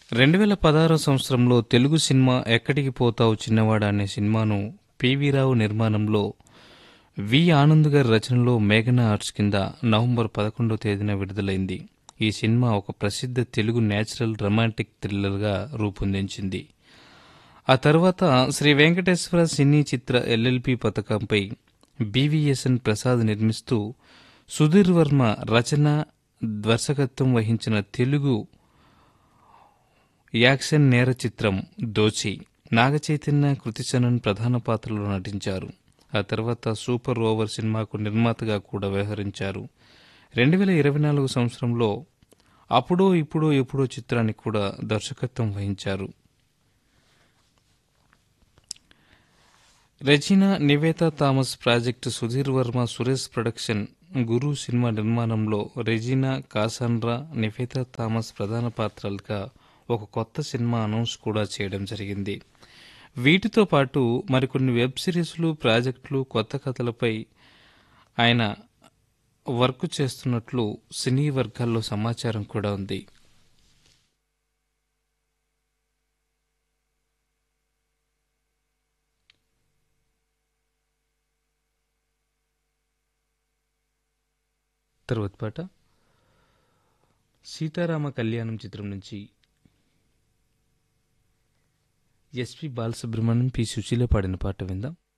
రెండు వేల పదహారో సంవత్సరంలో తెలుగు సినిమా ఎక్కడికి పోతావు చిన్నవాడా అనే సినిమాను పివి రావు నిర్మాణంలో వి ఆనంద్ గారి రచనలో మేఘనా ఆర్ట్స్ కింద నవంబర్ పదకొండో తేదీన విడుదలైంది ఈ సినిమా ఒక ప్రసిద్ధ తెలుగు నేచురల్ రొమాంటిక్ థ్రిల్లర్గా రూపొందించింది ఆ తర్వాత శ్రీ వెంకటేశ్వర సినీ చిత్ర ఎల్ఎల్పి పథకంపై బివిఎస్ఎన్ ప్రసాద్ నిర్మిస్తూ సుధీర్ వర్మ రచన దర్శకత్వం వహించిన తెలుగు యాక్షన్ నేర చిత్రం దోచి నాగచైతన్య కృతిచరణ్ ప్రధాన పాత్రలో నటించారు ఆ తర్వాత సూపర్ ఓవర్ సినిమాకు నిర్మాతగా కూడా వ్యవహరించారు రెండు వేల ఇరవై నాలుగు సంవత్సరంలో అప్పుడో ఇప్పుడో ఎప్పుడో చిత్రానికి కూడా దర్శకత్వం వహించారు రెజినా నివేత థామస్ ప్రాజెక్టు సుధీర్ వర్మ సురేష్ ప్రొడక్షన్ గురు సినిమా నిర్మాణంలో రెజినా కాసాండ్రా నివేత థామస్ ప్రధాన పాత్రలుగా ఒక కొత్త సినిమా అనౌన్స్ కూడా చేయడం జరిగింది వీటితో పాటు మరికొన్ని వెబ్ సిరీస్లు ప్రాజెక్టులు కొత్త కథలపై ఆయన వర్క్ చేస్తున్నట్లు సినీ వర్గాల్లో సమాచారం కూడా ఉంది తర్వాత పాట సీతారామ కళ్యాణం చిత్రం నుంచి ఎస్పి బాలసుబ్రహ్మణ్యం పి సుశీల పాడిన పాట విందాం